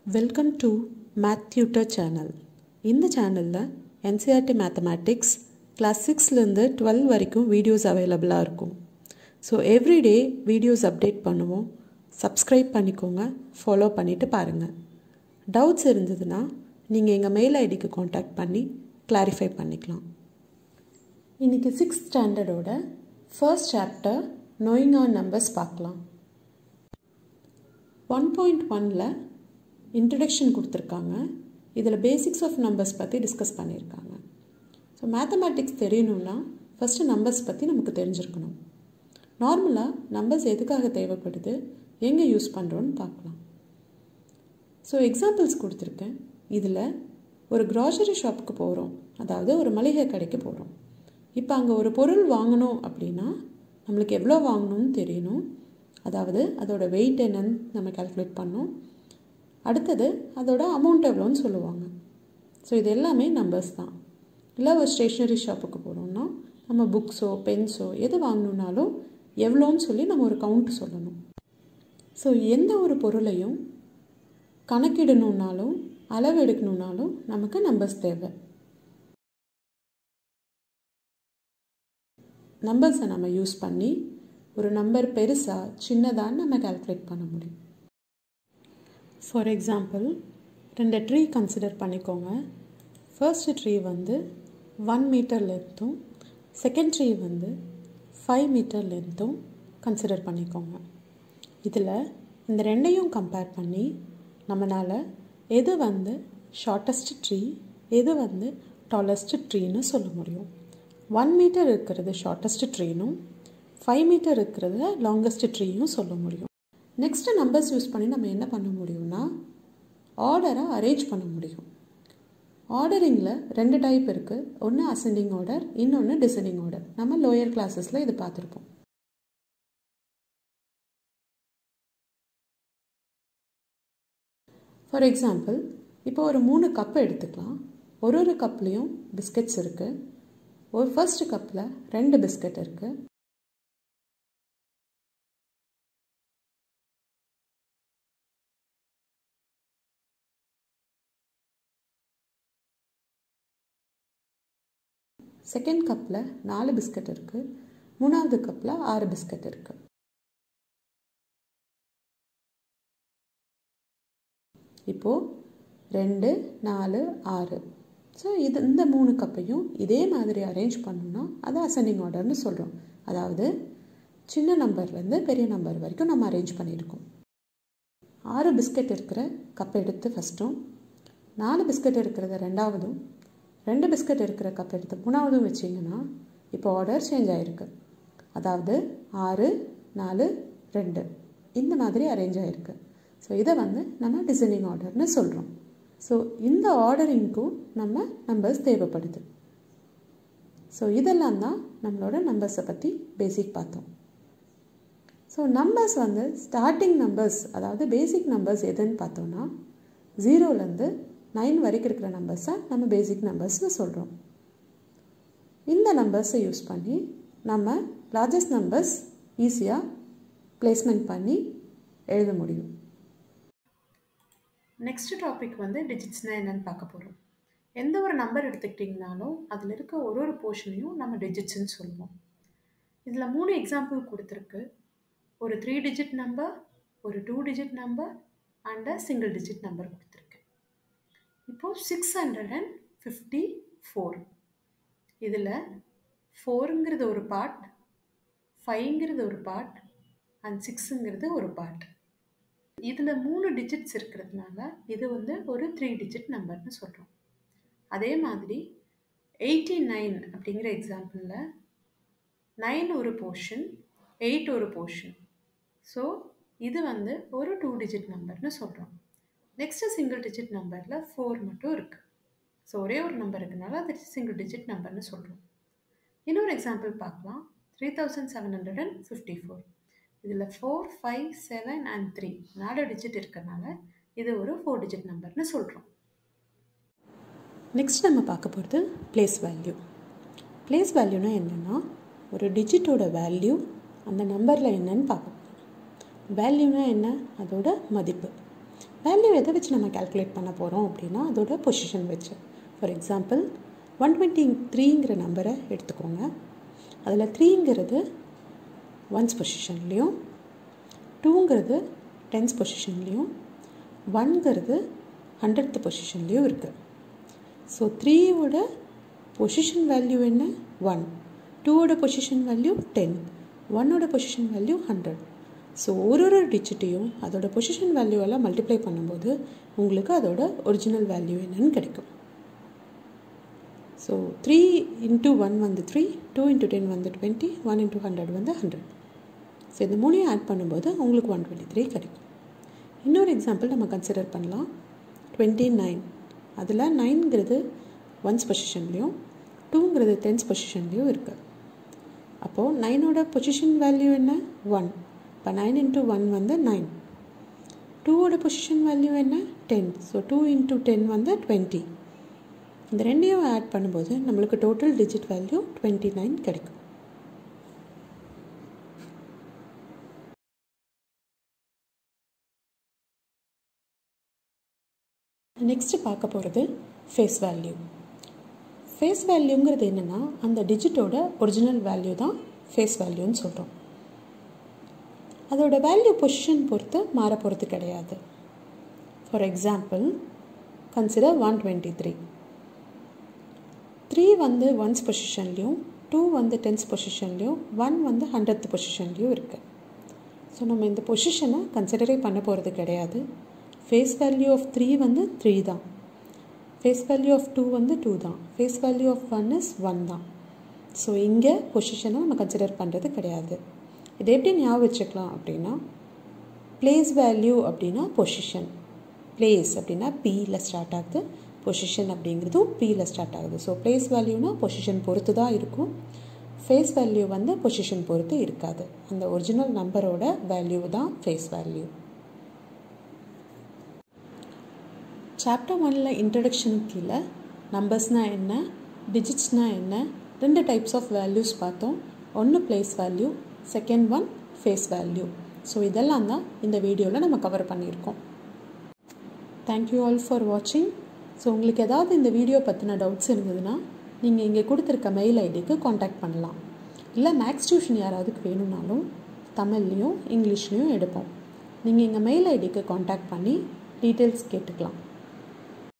welcome to math tutor channel இந்த சேனலில் NCERT mathematics class சிக்ஸ்லேருந்து டுவெல் வரைக்கும் வீடியோஸ் அவைலபிளாக இருக்கும் ஸோ எவ்ரிடே வீடியோஸ் அப்டேட் பண்ணுவோம் சப்ஸ்கிரைப் பண்ணிக்கோங்க ஃபாலோ பண்ணிவிட்டு பாருங்கள் டவுட்ஸ் இருந்ததுன்னா நீங்கள் எங்கள் மெயில் ஐடிக்கு காண்டாக்ட் பண்ணி கிளாரிஃபை பண்ணிக்கலாம் இன்றைக்கி சிக்ஸ்த் ஸ்டாண்டர்டோட first chapter knowing our numbers பார்க்கலாம் ஒன் பாயிண்ட் ஒனில் இன்ட்ரடக்ஷன் கொடுத்துருக்காங்க இதில் பேசிக்ஸ் ஆஃப் நம்பர்ஸ் பற்றி டிஸ்கஸ் பண்ணியிருக்காங்க ஸோ மேத்தமேட்டிக்ஸ் தெரியணும்னா ஃபஸ்ட்டு நம்பர்ஸ் பற்றி நமக்கு தெரிஞ்சிருக்கணும் நார்மலாக நம்பர்ஸ் எதுக்காக தேவைப்படுது எங்கே யூஸ் பண்ணுறோன்னு பார்க்கலாம் ஸோ எக்ஸாம்பிள்ஸ் கொடுத்துருக்கேன் இதில் ஒரு க்ராசரி ஷாப்புக்கு போகிறோம் அதாவது ஒரு மளிகை கடைக்கு போகிறோம் இப்போ அங்கே ஒரு பொருள் வாங்கணும் அப்படின்னா நம்மளுக்கு எவ்வளோ வாங்கணும்னு தெரியணும் அதாவது அதோட வெயிட் என்னன்னு நம்ம கால்குலேட் பண்ணோம் அடுத்தது அதோட அமௌண்ட் எவ்வளோன்னு சொல்லுவாங்க ஸோ இது எல்லாமே நம்பர்ஸ் தான் இல்லை ஒரு ஸ்டேஷ்னரி ஷாப்புக்கு போகிறோம்னா நம்ம புக்ஸோ பென்ஸோ எது வாங்கணுன்னாலும் எவ்வளோன்னு சொல்லி நம்ம ஒரு கவுண்ட் சொல்லணும் ஸோ எந்த ஒரு பொருளையும் கணக்கிடணுன்னாலும் அளவு எடுக்கணுன்னாலும் நமக்கு நம்பர்ஸ் தேவை நம்பர்ஸை நம்ம யூஸ் பண்ணி ஒரு நம்பர் பெருசாக சின்னதான்னு நம்ம கால்குலேட் பண்ண முடியும் ஃபார் எக்ஸாம்பிள் ரெண்டு ட்ரீ கன்சிடர் பண்ணிக்கோங்க ஃபர்ஸ்ட் ட்ரீ வந்து ஒன் மீட்டர் லென்த்தும் செகண்ட் ட்ரீ வந்து ஃபைவ் மீட்டர் லென்த்தும் கன்சிடர் பண்ணிக்கோங்க இதில் இந்த ரெண்டையும் கம்பேர் பண்ணி நம்மளால் எது வந்து ஷார்ட்டஸ்ட் ட்ரீ எது வந்து டாலஸ்ட் ட்ரீன்னு சொல்ல முடியும் ஒன் மீட்டர் இருக்கிறது ஷார்ட்டஸ்ட் ட்ரீனும் ஃபைவ் மீட்டர் இருக்கிறது லாங்கஸ்ட் ட்ரீயும் சொல்ல முடியும் நெக்ஸ்ட்டு நம்பர்ஸ் யூஸ் பண்ணி நம்ம என்ன பண்ண முடியும்னா ஆர்டராக அரேஞ்ச் பண்ண முடியும் ஆர்டரிங்கில் ரெண்டு டைப் இருக்குது ஒன்று அசெண்டிங் ஆர்டர் இன்னொன்று டிசெண்டிங் ஆர்டர் நம்ம லோயர் கிளாஸஸில் இது பார்த்துருப்போம் ஃபார் எக்ஸாம்பிள் இப்போ ஒரு மூணு கப்பு எடுத்துக்கலாம் ஒரு ஒரு கப்லேயும் பிஸ்கட்ஸ் இருக்குது ஒரு ஃபர்ஸ்ட் கப்பில் ரெண்டு பிஸ்கட் இருக்குது செகண்ட் கப்பில் நாலு பிஸ்கட் இருக்குது மூணாவது கப்பில் ஆறு பிஸ்கட் இருக்குது இப்போது ரெண்டு நாலு ஆறு ஸோ இது இந்த மூணு கப்பையும் இதே மாதிரி அரேஞ்ச் பண்ணோம்னா அதை அசெண்டிங் ஆர்டர்னு சொல்கிறோம் அதாவது சின்ன நம்பர்லேருந்து பெரிய நம்பர் வரைக்கும் நம்ம அரேஞ்ச் பண்ணியிருக்கோம் ஆறு பிஸ்கட் இருக்கிற கப் எடுத்து ஃபஸ்ட்டும் நாலு பிஸ்கட் இருக்கிறத ரெண்டாவதும் ரெண்டு பிஸ்கட் இருக்கிற கப் எடுத்து மூணாவதும் வச்சிங்கன்னா இப்போ ஆர்டர் சேஞ்ச் ஆகிருக்கு அதாவது ஆறு நாலு ரெண்டு இந்த மாதிரி அரேஞ்ச் ஆகிருக்கு ஸோ இதை வந்து நம்ம டிசைனிங் ஆர்டர்னு சொல்கிறோம் ஸோ இந்த ஆர்டரிங்க்கும் நம்ம நம்பர்ஸ் தேவைப்படுது ஸோ இதெல்லாம் தான் நம்மளோட நம்பர்ஸை பற்றி பேசிக் பார்த்தோம் ஸோ நம்பர்ஸ் வந்து ஸ்டார்டிங் நம்பர்ஸ் அதாவது பேசிக் நம்பர்ஸ் எதுன்னு பார்த்தோன்னா ஜீரோலேருந்து நைன் வரைக்கும் இருக்கிற நம்பர்ஸை நம்ம பேசிக் நம்பர்ஸ்னு சொல்கிறோம் இந்த நம்பர்ஸை யூஸ் பண்ணி நம்ம லார்ஜஸ்ட் நம்பர்ஸ் ஈஸியாக பிளேஸ்மெண்ட் பண்ணி எழுத முடியும் நெக்ஸ்ட் டாபிக் வந்து டிஜிட்ஸ்னால் என்னென்னு பார்க்க போகிறோம் எந்த ஒரு நம்பர் எடுத்துக்கிட்டிங்கனாலும் அதில் இருக்க ஒரு ஒரு போர்ஷனையும் நம்ம டிஜிட்ஸ்ன்னு சொல்லுவோம் இதில் மூணு எக்ஸாம்பிள் கொடுத்துருக்கு ஒரு த்ரீ டிஜிட் நம்பர் ஒரு two digit number and a single digit number கொடுத்துருக்கு இப்போது six hundred and fifty four இதில் ஃபோருங்கிறது ஒரு பார்ட் ஃபைவ்ங்கிறது ஒரு பார்ட் அண்ட் சிக்ஸுங்கிறது ஒரு பார்ட் இதில் மூணு டிஜிட்ஸ் இருக்கிறதுனால இது வந்து ஒரு த்ரீ டிஜிட் நம்பர்னு சொல்கிறோம் அதே மாதிரி எயிட்டி நைன் அப்படிங்கிற எக்ஸாம்பிளில் நைன் ஒரு போர்ஷன் எயிட் ஒரு போர்ஷன் ஸோ இது வந்து ஒரு டூ டிஜிட் நம்பர்னு சொல்கிறோம் நெக்ஸ்ட்டு சிங்கிள் டிஜிட் நம்பரில் ஃபோர் மட்டும் இருக்குது ஸோ ஒரே ஒரு நம்பர் இருக்கனால அது சிங்கிள் டிஜிட் நம்பர்னு சொல்கிறோம் இன்னொரு எக்ஸாம்பிள் பார்க்கலாம் three thousand seven hundred and fifty four இதில் four five seven and three நாலு டிஜிட் இருக்கிறனால இது ஒரு ஃபோர் டிஜிட் நம்பர்னு சொல்கிறோம் நெக்ஸ்ட் நம்ம பார்க்க போகிறது பிளேஸ் வேல்யூ பிளேஸ் வேல்யூனா என்னென்னா ஒரு டிஜிட்டோட வேல்யூ அந்த நம்பரில் என்னன்னு பார்க்க போகிறோம் வேல்யூனா என்ன அதோட மதிப்பு வேல்யூ எதை வச்சு நம்ம கால்குலேட் பண்ண போகிறோம் அப்படின்னா அதோட பொசிஷன் வச்சு ஃபார் எக்ஸாம்பிள் ஒன் டுவெண்ட்டி த்ரீங்கிற நம்பரை எடுத்துக்கோங்க அதில் த்ரீங்கிறது ஒன்ஸ் பொசிஷன்லேயும் டூங்கிறது டென்ஸ் பொசிஷன்லேயும் ஒன்ங்கிறது ஹண்ட்ரட் பொசிஷன்லேயும் இருக்குது ஸோ த்ரீயோட பொசிஷன் வேல்யூ என்ன ஒன் டூவோட பொசிஷன் வேல்யூ டென் ஒன்னோட பொசிஷன் வேல்யூ ஹண்ட்ரட் ஸோ ஒரு ஒரு டிஜிட்டையும் அதோட பொசிஷன் வேல்யூவெல்லாம் மல்டிப்ளை பண்ணும்போது உங்களுக்கு அதோட ஒரிஜினல் வேல்யூ என்னன்னு கிடைக்கும் ஸோ த்ரீ இன்ட்டு ஒன் வந்து த்ரீ டூ இன்ட்டு டென் வந்து டுவெண்ட்டி ஒன் இன்ட்டு ஹண்ட்ரட் வந்து ஹண்ட்ரட் ஸோ இந்த மூணையும் ஆட் பண்ணும்போது உங்களுக்கு ஒன் டுவெண்ட்டி த்ரீ கிடைக்கும் இன்னொரு எக்ஸாம்பிள் நம்ம கன்சிடர் பண்ணலாம் டுவெண்ட்டி நைன் அதில் நைன்கிறது ஒன்ஸ் பொசிஷன்லேயும் டூங்கிறது டென்ஸ் பொசிஷன்லேயும் இருக்குது அப்போது நைனோட பொசிஷன் வேல்யூ என்ன ஒன் இப்போ நைன் இன்ட்டு ஒன் வந்து நைன் டூவோட பொசிஷன் வேல்யூ என்ன ten so two into ten வந்து டுவெண்ட்டி இந்த ரெண்டையும் ஆட் பண்ணும்போது நம்மளுக்கு total digit value twenty nine கிடைக்கும் நெக்ஸ்ட்டு பார்க்க போகிறது ஃபேஸ் வேல்யூ ஃபேஸ் வேல்யூங்கிறது என்னென்னா அந்த டிஜிட்டோட ஒரிஜினல் வேல்யூ தான் ஃபேஸ் வேல்யூன்னு சொல்கிறோம் அதோட வேல்யூ பொசிஷன் பொறுத்து மாற போகிறது கிடையாது for example consider one twenty three three வந்து ஒன்ஸ் பொசிஷன்லேயும் டூ வந்து டென்ஸ் பொசிஷன்லேயும் ஒன் வந்து ஹண்ட்ரட் பொசிஷன்லேயும் இருக்குது ஸோ நம்ம இந்த பொசிஷனை கன்சிடரே பண்ண போகிறது கிடையாது ஃபேஸ் வேல்யூ ஆஃப் த்ரீ வந்து த்ரீ தான் ஃபேஸ் வேல்யூ ஆஃப் டூ வந்து டூ தான் face value of one is one தான் ஸோ இங்கே பொசிஷனை நம்ம கன்சிடர் பண்ணுறது கிடையாது இது எப்படி ஞாபகம் வச்சுக்கலாம் அப்படின்னா பிளேஸ் வேல்யூ அப்படின்னா பொசிஷன் பிளேஸ் அப்படின்னா பியில் ஸ்டார்ட் ஆகுது பொசிஷன் அப்படிங்கிறதும் பியில் ஸ்டார்ட் ஆகுது ஸோ பிளேஸ் வேல்யூனா பொசிஷன் பொறுத்து தான் இருக்கும் ஃபேஸ் வேல்யூ வந்து பொசிஷன் பொறுத்து இருக்காது அந்த ஒரிஜினல் நம்பரோட வேல்யூ தான் ஃபேஸ் வேல்யூ சாப்டர் ஒனில் இன்ட்ரடக்ஷனுக்கு கீழே நம்பர்ஸ்னால் என்ன டிஜிட்ஸ்னால் என்ன ரெண்டு டைப்ஸ் ஆஃப் வேல்யூஸ் பார்த்தோம் ஒன்று place value second one face value so இதெல்லாம் தான் இந்த வீடியோவில் நம்ம கவர் பண்ணியிருக்கோம் தேங்க்யூ ஆல் ஃபார் வாட்சிங் ஸோ உங்களுக்கு ஏதாவது இந்த வீடியோ பற்றின டவுட்ஸ் இருந்ததுன்னா நீங்கள் இங்கே கொடுத்துருக்க மெயில் ஐடிக்கு காண்டாக்ட் பண்ணலாம் இல்லை மேக்ஸ் டியூஷன் யாராவதுக்கு வேணும்னாலும் தமிழ்லேயும் இங்கிலீஷ்லேயும் எடுப்போம் நீங்கள் எங்கள் மெயில் ஐடிக்கு காண்டாக்ட் பண்ணி டீட்டெயில்ஸ் கேட்டுக்கலாம்